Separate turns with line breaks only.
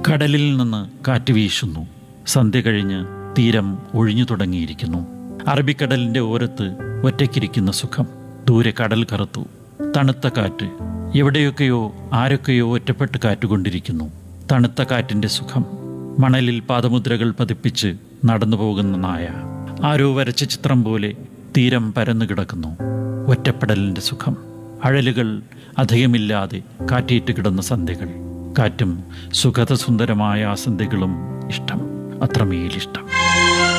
കടലിൽ നിന്ന് കാറ്റ് വീശുന്നു സന്ധ്യ കഴിഞ്ഞ് തീരം ഒഴിഞ്ഞു തുടങ്ങിയിരിക്കുന്നു അറബിക്കടലിൻ്റെ ഓരത്ത് ഒറ്റയ്ക്കിരിക്കുന്ന സുഖം ദൂരെ കടൽ കറുത്തു തണുത്ത കാറ്റ് എവിടെയൊക്കെയോ ആരൊക്കെയോ ഒറ്റപ്പെട്ട് കാറ്റുകൊണ്ടിരിക്കുന്നു തണുത്ത കാറ്റിൻ്റെ സുഖം മണലിൽ പാദമുദ്രകൾ പതിപ്പിച്ച് നടന്നു പോകുന്ന നായ ആരോ വരച്ച ചിത്രം പോലെ തീരം പരന്നു കിടക്കുന്നു ഒറ്റപ്പെടലിൻ്റെ സുഖം അഴലുകൾ അധികമില്ലാതെ കാറ്റേറ്റ് കിടന്ന സന്ധ്യകൾ കാറ്റും സുഗതസുന്ദരമായ ആ സന്ധ്യകളും ഇഷ്ടം അത്രമേലിഷ്ടം